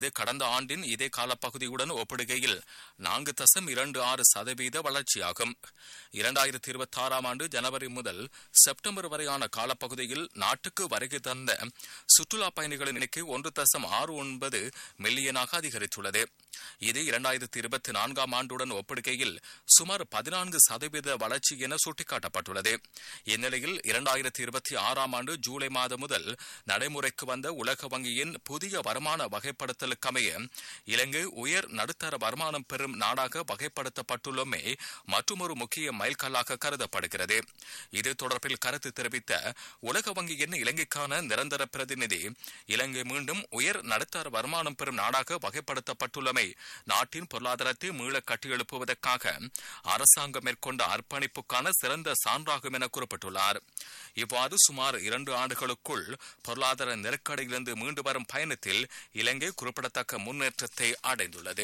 இது கடந்த ஆண்டின் இதே காலப்பகுதியுடன் ஒப்பிடுகையில் நான்கு தசம் இரண்டு ஆறு சதவீத வளர்ச்சியாகும் இரண்டாயிரத்தி இருபத்தி ஆறாம் ஆண்டு ஜனவரி முதல் செப்டம்பர் வரையான காலப்பகுதியில் நாட்டுக்கு வருகை தந்த சுற்றுலா பயணிகளின் எண்ணிக்கை ஒன்று தசம் ஆறு ஒன்பது மில்லியனாக அதிகரித்துள்ளது இது இரண்டாயிரத்தி இருபத்தி நான்காம் ஆண்டுடன் ஒப்பிடுகையில் சுமார் பதினான்கு சதவீத வளர்ச்சி என சுட்டிக்காட்டப்பட்டுள்ளது இந்நிலையில் இரண்டாயிரத்தி இருபத்தி ஆறாம் ஆண்டு ஜூலை மாதம் முதல் நடைமுறைக்கு வந்த உலக வங்கியின் புதிய வருமான வகைப்படுத்தலுக்கமைய இலங்கை உயர் நடுத்தர வருமானம் பெறும் நாடாக வகைப்படுத்தப்பட்டுள்ளமே மற்றொரு முக்கிய மைல்கல்லாக கருதப்படுகிறது இது தொடர்பில் கருத்து தெரிவித்த உலக வங்கியின் இலங்கைக்கான நிரந்தர பிரதிநிதி இலங்கை மீண்டும் உயர் நடுத்தர வருமானம் பெறும் நாடாக வகைப்படுத்தப்பட்டுள்ளமை நாட்டின் பொருளாதாரத்தை மீள கட்டியெழுப்புவதற்காக அரசாங்கம் மேற்கொண்ட அர்ப்பணிப்புக்கான சிறந்த சான்றாகும் என குறிப்பிட்டுள்ளார் இவ்வாறு சுமார் இரண்டு ஆண்டுகளுக்குள் பொருளாதார நெருக்கடியிலிருந்து மீண்டு வரும் பயணத்தில் இலங்கை குறிப்பிடத்தக்க முன்னேற்றத்தை அடைந்துள்ளது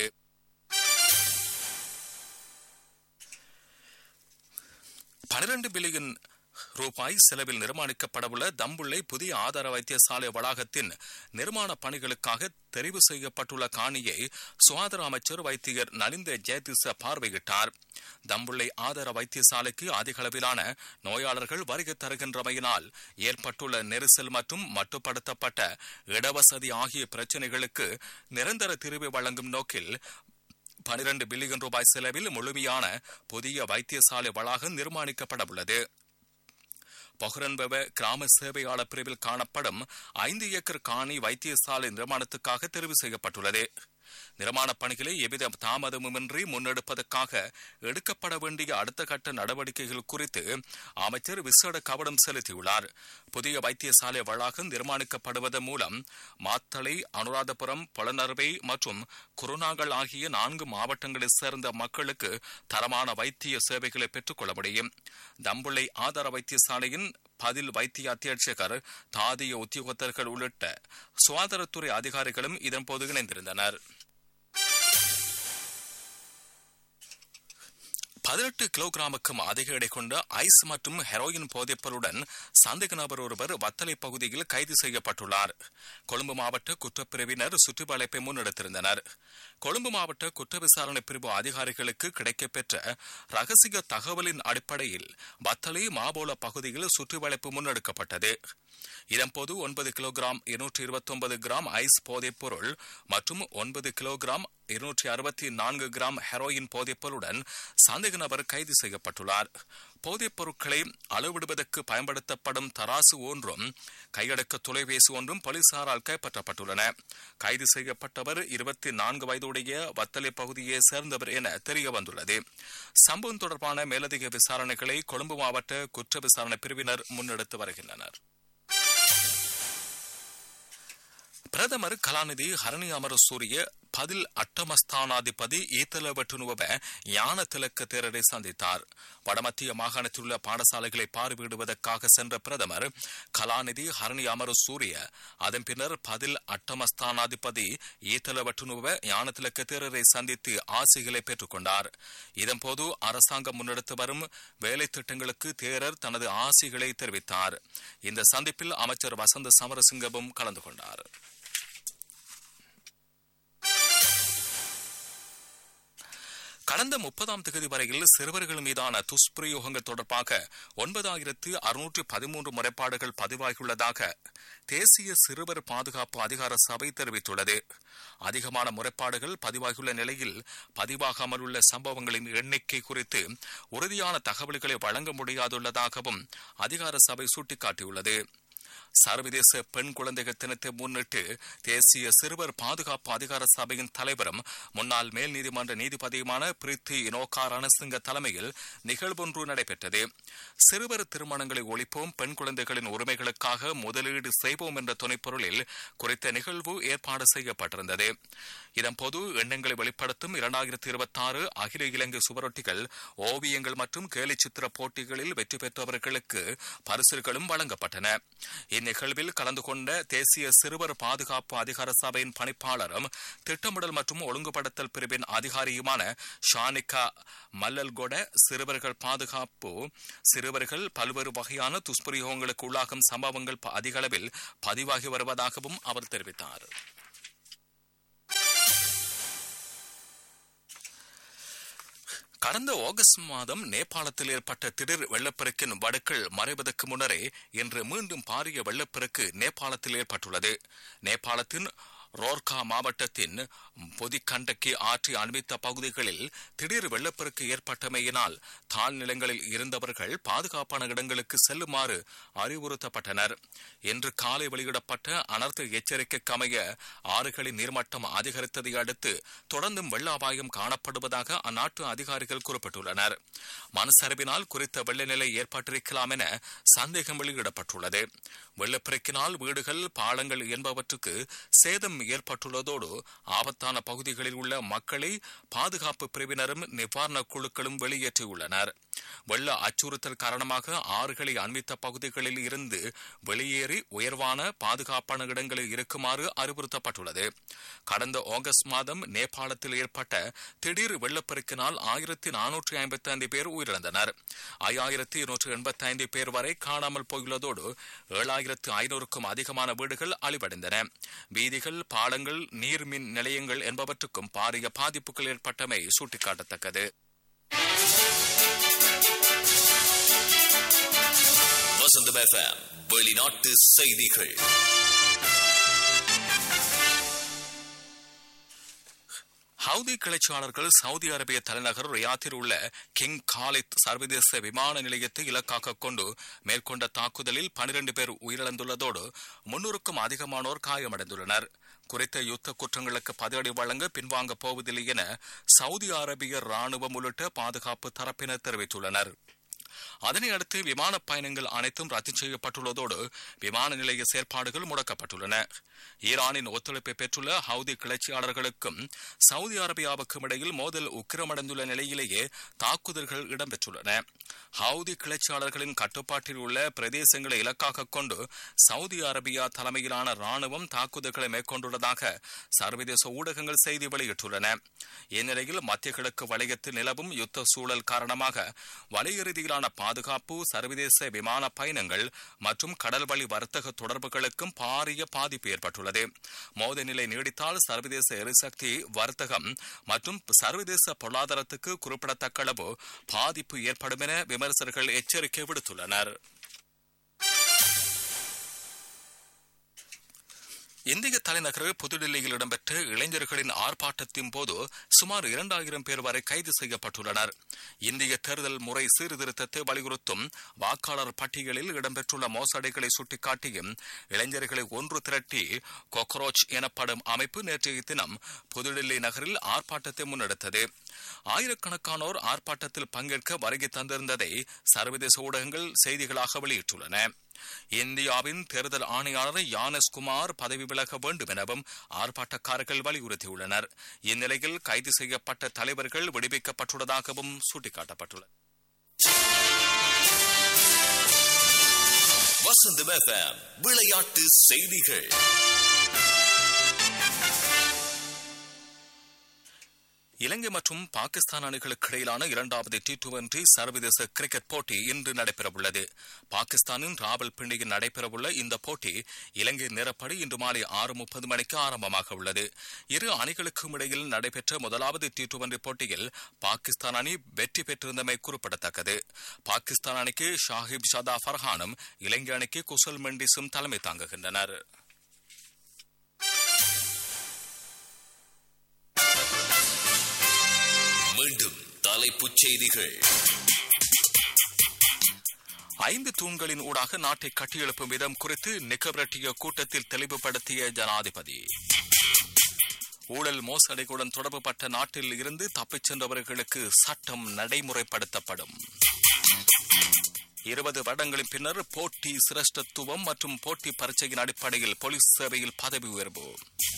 பனிரண்டு பில்லியன் ரூபாய் செலவில் நிர்மாணிக்கப்படவுள்ள தம்புள்ளை புதிய ஆதார வைத்தியசாலை வளாகத்தின் நிர்மாண பணிகளுக்காக தெரிவு செய்யப்பட்டுள்ள காணியை சுகாதார அமைச்சர் வைத்தியர் நலிந்த ஜெயதிச பார்வையிட்டார் தம்புள்ளை ஆதார வைத்தியசாலைக்கு அதிக அளவிலான நோயாளர்கள் வருகை தருகின்றமையினால் ஏற்பட்டுள்ள நெரிசல் மற்றும் மட்டுப்படுத்தப்பட்ட இடவசதி ஆகிய பிரச்சினைகளுக்கு நிரந்தர தீர்வு வழங்கும் நோக்கில் பனிரண்டு பில்லியன் ரூபாய் செலவில் முழுமையான புதிய வைத்தியசாலை வளாகம் நிர்மாணிக்கப்பட உள்ளது பொஹரன்பவ கிராம சேவையாளர் பிரிவில் காணப்படும் ஐந்து ஏக்கர் காணி வைத்தியசாலை நிர்மாணத்துக்காக தெரிவு செய்யப்பட்டுள்ளது நிர்மாணப் பணிகளை எவ்வித தாமதமுமின்றி முன்னெடுப்பதற்காக எடுக்கப்பட வேண்டிய அடுத்த கட்ட நடவடிக்கைகள் குறித்து அமைச்சர் விசேட கவனம் செலுத்தியுள்ளார் புதிய வைத்தியசாலை வளாகம் நிர்மாணிக்கப்படுவதன் மூலம் மாத்தளை அனுராதபுரம் பொலனர்வை மற்றும் குருநாகல் ஆகிய நான்கு மாவட்டங்களைச் சேர்ந்த மக்களுக்கு தரமான வைத்திய சேவைகளை பெற்றுக்கொள்ள முடியும் தம்புள்ளை ஆதார வைத்தியசாலையின் பதில் வைத்திய அத்தியட்சகர் தாதிய உத்தியோகத்தர்கள் உள்ளிட்ட சுகாதாரத்துறை அதிகாரிகளும் இதன்போது இணைந்திருந்தனர் பதினெட்டு கிலோகிராமுக்கும் அதிக எடை கொண்ட ஐஸ் மற்றும் ஹெரோயின் போதைப்பொருளுடன் சந்தேக நபர் ஒருவர் வத்தலை பகுதியில் கைது செய்யப்பட்டுள்ளார் கொழும்பு மாவட்ட குற்றப்பிரிவினர் சுற்றுவளைப்பை முன்னெடுத்திருந்தனர் கொழும்பு மாவட்ட குற்ற விசாரணை பிரிவு அதிகாரிகளுக்கு கிடைக்கப்பெற்ற ரகசிய தகவலின் அடிப்படையில் வத்தலை மாபோல பகுதியில் சுற்றுவளைப்பு முன்னெடுக்கப்பட்டது இதன்போது ஒன்பது கிலோகிராம் இருநூற்றி இருபத்தி ஒன்பது கிராம் ஐஸ் போதைப் பொருள் மற்றும் ஒன்பது கிலோகிராம் இருநூற்றி அறுபத்தி நான்கு கிராம் ஹெரோயின் போதைப்பொருளுடன் சந்தேக நபர் கைது செய்யப்பட்டுள்ளார் போதைப் பொருட்களை அளவிடுவதற்கு பயன்படுத்தப்படும் தராசு ஒன்றும் கையடக்க தொலைபேசி ஒன்றும் போலீசாரால் கைப்பற்றப்பட்டுள்ளன கைது செய்யப்பட்டவர் இருபத்தி நான்கு வயதுடைய வத்தலை பகுதியை சேர்ந்தவர் என தெரிய வந்துள்ளது சம்பவம் தொடர்பான மேலதிக விசாரணைகளை கொழும்பு மாவட்ட குற்ற விசாரணை பிரிவினர் முன்னெடுத்து வருகின்றனர் பிரதமர் கலாநிதி ஹரணி அமரசூரிய பதில் அட்டமஸ்தானாதிபதி ஈத்தலவட்டுனுவ யான திலக்க தேரரை சந்தித்தார் வடமத்திய மாகாணத்தில் உள்ள பாடசாலைகளை பார்வையிடுவதற்காக சென்ற பிரதமர் கலாநிதி ஹரணி அமரசூரிய அதன் பின்னர் பதில் அட்டமஸ்தானாதிபதி ஈத்தலவட்டுனுவ யான திலக்க தேரரை சந்தித்து ஆசைகளை பெற்றுக் கொண்டார் இதன்போது அரசாங்கம் முன்னெடுத்து வரும் வேலை திட்டங்களுக்கு தேரர் தனது ஆசைகளை தெரிவித்தார் இந்த சந்திப்பில் அமைச்சர் வசந்த சமரசிங்கமும் கலந்து கொண்டார் கடந்த முப்பதாம் தேதி வரையில் சிறுவர்கள் மீதான துஷ்பிரயோகங்கள் தொடர்பாக ஒன்பதாயிரத்து அறுநூற்று பதிமூன்று முறைப்பாடுகள் பதிவாகியுள்ளதாக தேசிய சிறுவர் பாதுகாப்பு அதிகார சபை தெரிவித்துள்ளது அதிகமான முறைப்பாடுகள் பதிவாகியுள்ள நிலையில் பதிவாகாமல் உள்ள சம்பவங்களின் எண்ணிக்கை குறித்து உறுதியான தகவல்களை வழங்க முடியாதுள்ளதாகவும் அதிகார சபை சுட்டிக்காட்டியுள்ளது சர்வதேச பெண் குழந்தைகள் தினத்தை முன்னிட்டு தேசிய சிறுவர் பாதுகாப்பு அதிகார சபையின் தலைவரும் முன்னாள் மேல் நீதிமன்ற நீதிபதியுமான பிரித்தி இனோகா ரணசிங்க தலைமையில் நிகழ்வொன்று நடைபெற்றது சிறுவர் திருமணங்களை ஒழிப்போம் பெண் குழந்தைகளின் உரிமைகளுக்காக முதலீடு செய்வோம் என்ற துணைப்பொருளில் குறித்த நிகழ்வு ஏற்பாடு செய்யப்பட்டிருந்தது இதன்போது எண்ணங்களை வெளிப்படுத்தும் இரண்டாயிரத்தி இருபத்தி ஆறு அகில இலங்கை சுவரொட்டிகள் ஓவியங்கள் மற்றும் கேலிச்சித்திர போட்டிகளில் வெற்றி பெற்றவர்களுக்கு பரிசுகளும் வழங்கப்பட்டன இந்நிகழ்வில் கலந்து கொண்ட தேசிய சிறுவர் பாதுகாப்பு அதிகார சபையின் பணிப்பாளரும் திட்டமிடல் மற்றும் ஒழுங்குபடுத்தல் பிரிவின் அதிகாரியுமான ஷானிகா மல்லல்கொட சிறுவர்கள் பாதுகாப்பு சிறுவர்கள் பல்வேறு வகையான துஷ்பிரயோகங்களுக்கு உள்ளாகும் சம்பவங்கள் அதிக அளவில் பதிவாகி வருவதாகவும் அவர் தெரிவித்தார் கடந்த ஆகஸ்ட் மாதம் நேபாளத்தில் ஏற்பட்ட திடீர் வெள்ளப்பெருக்கின் வடுக்கள் மறைவதற்கு முன்னரே இன்று மீண்டும் பாரிய வெள்ளப்பெருக்கு நேபாளத்தில் ஏற்பட்டுள்ளது நேபாளத்தின் ரோர்கா மாவட்டத்தின் பொதிக்கண்டக்கி ஆற்றி அண்மித்த பகுதிகளில் திடீர் வெள்ளப்பெருக்கு ஏற்பட்டமையினால் தாழ்நிலங்களில் இருந்தவர்கள் பாதுகாப்பான இடங்களுக்கு செல்லுமாறு அறிவுறுத்தப்பட்டனர் இன்று காலை வெளியிடப்பட்ட அனர்த்த எச்சரிக்கைக்கு அமைய ஆறுகளின் நீர்மட்டம் அதிகரித்ததை அடுத்து தொடர்ந்தும் வெள்ள அபாயம் காணப்படுவதாக அந்நாட்டு அதிகாரிகள் குறிப்பிட்டுள்ளனர் மண் சரிவினால் குறித்த வெள்ள நிலை ஏற்பட்டிருக்கலாம் என சந்தேகம் வெளியிடப்பட்டுள்ளது வெள்ளப்பெருக்கினால் வீடுகள் பாலங்கள் என்பவற்றுக்கு சேதம் ஏற்பட்டுள்ளதோடு ஆபத்தான பகுதிகளில் உள்ள மக்களை பாதுகாப்பு பிரிவினரும் நிவாரண குழுக்களும் வெளியேற்றியுள்ளனர் வெள்ள அச்சுறுத்தல் காரணமாக ஆறுகளை அண்மித்த பகுதிகளில் இருந்து வெளியேறி உயர்வான பாதுகாப்பான இடங்களில் இருக்குமாறு அறிவுறுத்தப்பட்டுள்ளது கடந்த ஆகஸ்ட் மாதம் நேபாளத்தில் ஏற்பட்ட திடீர் வெள்ளப்பெருக்கினால் ஆயிரத்தி நானூற்றி ஐம்பத்தி ஐந்து பேர் உயிரிழந்தனர் ஐயாயிரத்தி இருநூற்றி எண்பத்தி ஐந்து பேர் வரை காணாமல் போயுள்ளதோடு ஏழாயிரத்து ஐநூறுக்கும் அதிகமான வீடுகள் அழிவடைந்தன வீதிகள் பாலங்கள் நீர்மின் நிலையங்கள் என்பவற்றுக்கும் பாரிய பாதிப்புகள் ஏற்பட்டமை சுட்டிக்காட்டத்தக்கது வசந்தம் எஃப்எம் வெளிநாட்டு செய்திகள் ஹவுதி கிளர்ச்சியாளர்கள் சவுதி அரேபிய தலைநகர் ரியாத்தில் உள்ள கிங் காலித் சர்வதேச விமான நிலையத்தை இலக்காக கொண்டு மேற்கொண்ட தாக்குதலில் பனிரண்டு பேர் உயிரிழந்துள்ளதோடு முன்னூறுக்கும் அதிகமானோர் காயமடைந்துள்ளனர் குறித்த யுத்த குற்றங்களுக்கு பதிலடி வழங்க பின்வாங்கப் போவதில்லை என சவுதி அரேபிய ராணுவம் உள்ளிட்ட பாதுகாப்பு தரப்பினர் தெரிவித்துள்ளனர் அதனை அடுத்து விமான பயணங்கள் அனைத்தும் ரத்து செய்யப்பட்டுள்ளதோடு விமான நிலைய செயற்பாடுகள் முடக்கப்பட்டுள்ளன ஈரானின் ஒத்துழைப்பை பெற்றுள்ள ஹவுதி கிளர்ச்சியாளர்களுக்கும் சவுதி அரேபியாவுக்கும் இடையில் மோதல் உக்கிரமடைந்துள்ள நிலையிலேயே தாக்குதல்கள் இடம்பெற்றுள்ளன ஹவுதி கிளர்ச்சியாளர்களின் கட்டுப்பாட்டில் உள்ள பிரதேசங்களை இலக்காக கொண்டு சவுதி அரேபியா தலைமையிலான ராணுவம் தாக்குதல்களை மேற்கொண்டுள்ளதாக சர்வதேச ஊடகங்கள் செய்தி வெளியிட்டுள்ளன இந்நிலையில் மத்திய கிழக்கு வலயத்தில் நிலவும் யுத்த சூழல் காரணமாக வலைய ரீதியிலான பாதுகாப்பு சர்வதேச விமான பயணங்கள் மற்றும் கடல்வழி வர்த்தக தொடர்புகளுக்கும் பாரிய பாதிப்பு ஏற்பட்டுள்ளது மோத நிலை நீடித்தால் சர்வதேச எரிசக்தி வர்த்தகம் மற்றும் சர்வதேச பொருளாதாரத்துக்கு குறிப்பிடத்தக்க அளவு பாதிப்பு ஏற்படும் என விமர்சகர்கள் எச்சரிக்கை விடுத்துள்ளனர் இந்திய தலைநகர் புதுடில்லியில் இடம்பெற்ற இளைஞர்களின் ஆர்ப்பாட்டத்தின் போது சுமார் இரண்டாயிரம் பேர் வரை கைது செய்யப்பட்டுள்ளனர் இந்திய தேர்தல் முறை சீர்திருத்தத்தை வலியுறுத்தும் வாக்காளர் பட்டியலில் இடம்பெற்றுள்ள மோசடிகளை சுட்டிக்காட்டியும் இளைஞர்களை ஒன்று திரட்டி கொக்ரோச் எனப்படும் அமைப்பு நேற்றைய தினம் புதுடில்லி நகரில் ஆர்ப்பாட்டத்தை முன்னெடுத்தது ஆயிரக்கணக்கானோர் ஆர்ப்பாட்டத்தில் பங்கேற்க வருகை தந்திருந்ததை சர்வதேச ஊடகங்கள் செய்திகளாக வெளியிட்டுள்ளன இந்தியாவின் தேர்தல் ஆணையாளர் யானஸ் குமார் பதவி விலக வேண்டும் எனவும் ஆர்ப்பாட்டக்காரர்கள் வலியுறுத்தியுள்ளனர் இந்நிலையில் கைது செய்யப்பட்ட தலைவர்கள் விடுவிக்கப்பட்டுள்ளதாகவும் சுட்டிக்காட்டப்பட்டுள்ளது வசந்தம் எஃப்எம் விளையாட்டு செய்திகள் இலங்கை மற்றும் பாகிஸ்தான் அணிகளுக்கு இடையிலான இரண்டாவது டி டுவெண்டி சர்வதேச கிரிக்கெட் போட்டி இன்று நடைபெறவுள்ளது பாகிஸ்தானின் ராவல் பிண்டியில் நடைபெறவுள்ள இந்த போட்டி இலங்கை நேரப்படி இன்று மாலை ஆறு முப்பது மணிக்கு ஆரம்பமாக உள்ளது இரு அணிகளுக்கும் இடையில் நடைபெற்ற முதலாவது டி டுவெண்டி போட்டியில் பாகிஸ்தான் அணி வெற்றி பெற்றிருந்தமை குறிப்பிடத்தக்கது பாகிஸ்தான் அணிக்கு ஷாஹிப் ஷதா ஃபர்ஹானும் இலங்கை அணிக்கு குசல் மெண்டிஸும் தலைமை தாங்குகின்றனர் மீண்டும் தலைப்புச் செய்திகள் ஐந்து தூண்களின் ஊடாக நாட்டை கட்டியெழுப்பும் விதம் குறித்து நிக்கபரட்டிய கூட்டத்தில் தெளிவுபடுத்திய ஜனாதிபதி ஊழல் மோசடிகளுடன் தொடர்புபட்ட நாட்டில் இருந்து தப்பிச் சென்றவர்களுக்கு சட்டம் நடைமுறைப்படுத்தப்படும் இருபது வருடங்களின் பின்னர் போட்டி சிரஷ்டத்துவம் மற்றும் போட்டி பரீட்சையின் அடிப்படையில் போலீஸ் சேவையில் பதவி உயர்வு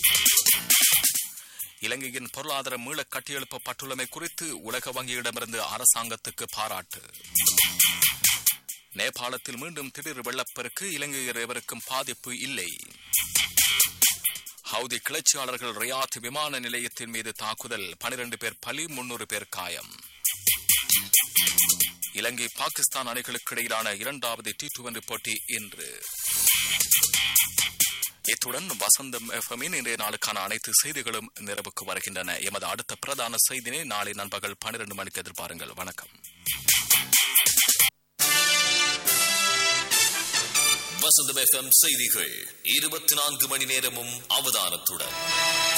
இலங்கையின் பொருளாதார மீள கட்டியெழுப்பப்பட்டுள்ளமை குறித்து உலக வங்கியிடமிருந்து அரசாங்கத்துக்கு பாராட்டு நேபாளத்தில் மீண்டும் திடீர் வெள்ளப்பெருக்கு இலங்கையர் எவருக்கும் பாதிப்பு இல்லை ஹவுதி கிளர்ச்சியாளர்கள் ரியாத் விமான நிலையத்தின் மீது தாக்குதல் பனிரெண்டு பேர் பலி முன்னூறு பேர் காயம் இலங்கை பாகிஸ்தான் அணிகளுக்கு இடையிலான இரண்டாவது டி டுவெண்டி போட்டி இன்று இத்துடன் வசந்தம் எஃப்எம்மின் இன்றைய நாளுக்கான அனைத்து செய்திகளும் நிறைவுக்கு வருகின்றன எமது அடுத்த பிரதான செய்தினை நாளை நண்பகல் பன்னிரண்டு மணிக்கு எதிர்பாருங்கள் வணக்கம் வசந்தம் எஃப்எம் செய்திகள் இருபத்தி நான்கு மணி நேரமும் அவதானத்துடன்